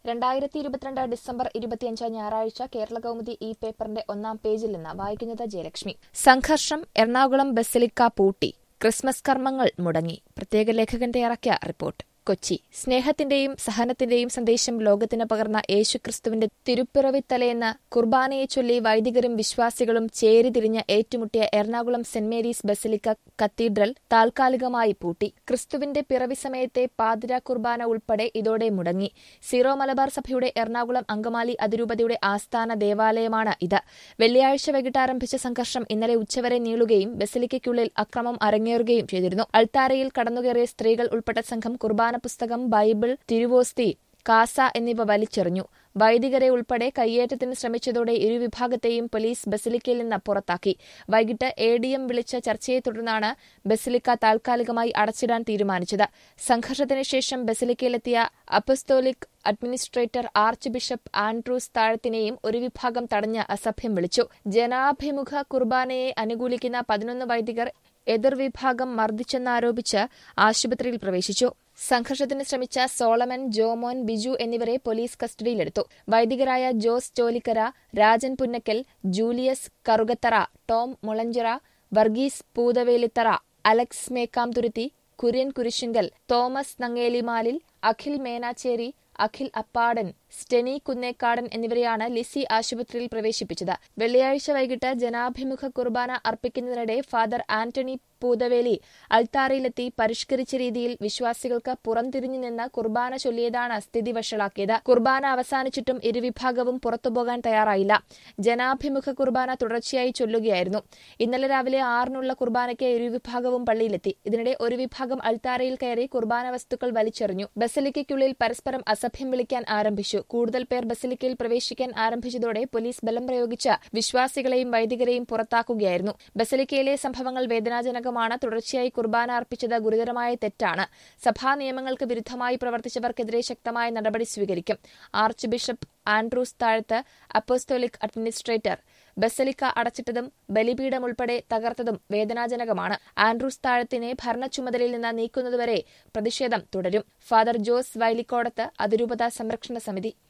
രണ്ടായിരത്തി ഇരുപത്തിരണ്ട് ഡിസംബർ ഇരുപത്തിയഞ്ച് ഞായറാഴ്ച കേരള കൗമുദി ഈ പേപ്പറിന്റെ ഒന്നാം പേജിൽ നിന്ന് വായിക്കുന്നത് ജയലക്ഷ്മി സംഘർഷം എറണാകുളം ബസിലിക്ക പൂട്ടി ക്രിസ്മസ് കർമ്മങ്ങൾ മുടങ്ങി പ്രത്യേക ലേഖകൻ തയ്യാറാക്കിയ റിപ്പോർട്ട് കൊച്ചി സ്നേഹത്തിന്റെയും സഹനത്തിന്റെയും സന്ദേശം ലോകത്തിന് പകർന്ന യേശുക്രിസ്തുവിന്റെ തിരുപ്പിറവിത്തലേന്ന് കുർബാനയെ ചൊല്ലി വൈദികരും വിശ്വാസികളും ചേരിതിരിഞ്ഞ് ഏറ്റുമുട്ടിയ എറണാകുളം സെന്റ് മേരീസ് ബസിലിക്ക കത്തീഡ്രൽ താൽക്കാലികമായി പൂട്ടി ക്രിസ്തുവിന്റെ പിറവി സമയത്തെ പാതിര കുർബാന ഉൾപ്പെടെ ഇതോടെ മുടങ്ങി സീറോ മലബാർ സഭയുടെ എറണാകുളം അങ്കമാലി അതിരൂപതയുടെ ആസ്ഥാന ദേവാലയമാണ് ഇത് വെള്ളിയാഴ്ച വൈകിട്ട് ആരംഭിച്ച സംഘർഷം ഇന്നലെ ഉച്ചവരെ നീളുകയും ബസിലിക്കയ്ക്കുള്ളിൽ അക്രമം അരങ്ങേറുകയും ചെയ്തിരുന്നു അൾത്താരയിൽ കടന്നുകയറിയ സ്ത്രീകൾ ഉൾപ്പെട്ട സംഘം കുർബാന പുസ്തകം ബൈബിൾ തിരുവോസ്തി കാസ എന്നിവ വലിച്ചെറിഞ്ഞു വൈദികരെ ഉൾപ്പെടെ കയ്യേറ്റത്തിന് ശ്രമിച്ചതോടെ ഇരുവിഭാഗത്തെയും പോലീസ് ബസിലിക്കയിൽ നിന്ന് പുറത്താക്കി വൈകിട്ട് എ ഡി എം വിളിച്ച ചർച്ചയെ തുടർന്നാണ് ബസിലിക്ക താൽക്കാലികമായി അടച്ചിടാൻ തീരുമാനിച്ചത് സംഘർഷത്തിന് ശേഷം ബസിലിക്കയിലെത്തിയ apostolic administrator archbishop Andrews താഴത്തിനെയും ഒരു വിഭാഗം തടഞ്ഞ് അസഭ്യം വിളിച്ചു ജനാഭിമുഖ കുർബാനയെ അനുകൂലിക്കുന്ന പതിനൊന്ന് വൈദികർ എതിർവിഭാഗം മർദ്ദിച്ചെന്നാരോപിച്ച് ആശുപത്രിയിൽ പ്രവേശിച്ചു സംഘർഷത്തിന് ശ്രമിച്ച സോളമൻ ജോമോൻ ബിജു എന്നിവരെ പോലീസ് കസ്റ്റഡിയിലെടുത്തു വൈദികരായ Jose Cholikkara Rajan Punnakkal Julius Karukathara Tom Mulanchira Varghese Poothavelithara Alex Mekkamthuruthy Kurian Kurisunkal Thomas Nangelimalil Akhil Menachery Akhil Appadan Steny Kunnekadan എന്നിവരെയാണ് ലിസി ആശുപത്രിയിൽ പ്രവേശിപ്പിച്ചത് വെള്ളിയാഴ്ച വൈകിട്ട് ജനാഭിമുഖ കുർബാന അർപ്പിക്കുന്നതിനിടെ ഫാദർ ആന്റണി പൂതവേലി അൾത്താറയിലെത്തി പരിഷ്കരിച്ച രീതിയിൽ വിശ്വാസികൾക്ക് പുറംതിരിഞ്ഞു നിന്ന് കുർബാന ചൊല്ലിയതാണ് സ്ഥിതി വഷളാക്കിയത് കുർബാന അവസാനിച്ചിട്ടും ഇരുവിഭാഗവും പുറത്തുപോകാൻ തയ്യാറായില്ല ജനാഭിമുഖ കുർബാന തുടർച്ചയായി ചൊല്ലുകയായിരുന്നു ഇന്നലെ രാവിലെ ആറിനുള്ള കുർബാനയ്ക്ക് ഇരുവിഭാഗവും പള്ളിയിലെത്തി ഇതിനിടെ ഒരു വിഭാഗം അൾത്താരയിൽ കയറി കുർബാന വസ്തുക്കൾ വലിച്ചെറിഞ്ഞു ബസലിക്കയ്ക്കുള്ളിൽ പരസ്പരം അസഭ്യം വിളിക്കാൻ ആരംഭിച്ചു കൂടുതൽ പേർ ബസലിക്കയിൽ പ്രവേശിക്കാൻ ആരംഭിച്ചതോടെ പോലീസ് ബലം പ്രയോഗിച്ച് വിശ്വാസികളെയും വൈദികരെയും പുറത്താക്കുകയായിരുന്നു ബസലിക്കയിലെ സംഭവങ്ങൾ വേദനാജനകമാണ് തുടർച്ചയായി കുർബാന അർപ്പിച്ചത് ഗുരുതരമായ തെറ്റാണ് സഭാ നിയമങ്ങൾക്ക് വിരുദ്ധമായി പ്രവർത്തിച്ചവർക്കെതിരെ ശക്തമായ നടപടി സ്വീകരിക്കും archbishop Andrews Thazhath apostolic administrator basilica അടച്ചിട്ടതും ബലിപീഠം ഉൾപ്പെടെ തകർത്തതും വേദനാജനകമാണ് ആൻഡ്രൂസ് താഴത്തിനെ ഭരണ ചുമതലയിൽ നിന്ന് നീക്കുന്നതുവരെ പ്രതിഷേധം തുടരും ഫാദർ ജോസ് വൈലിക്കോടത്ത് അതിരൂപത സംരക്ഷണ സമിതി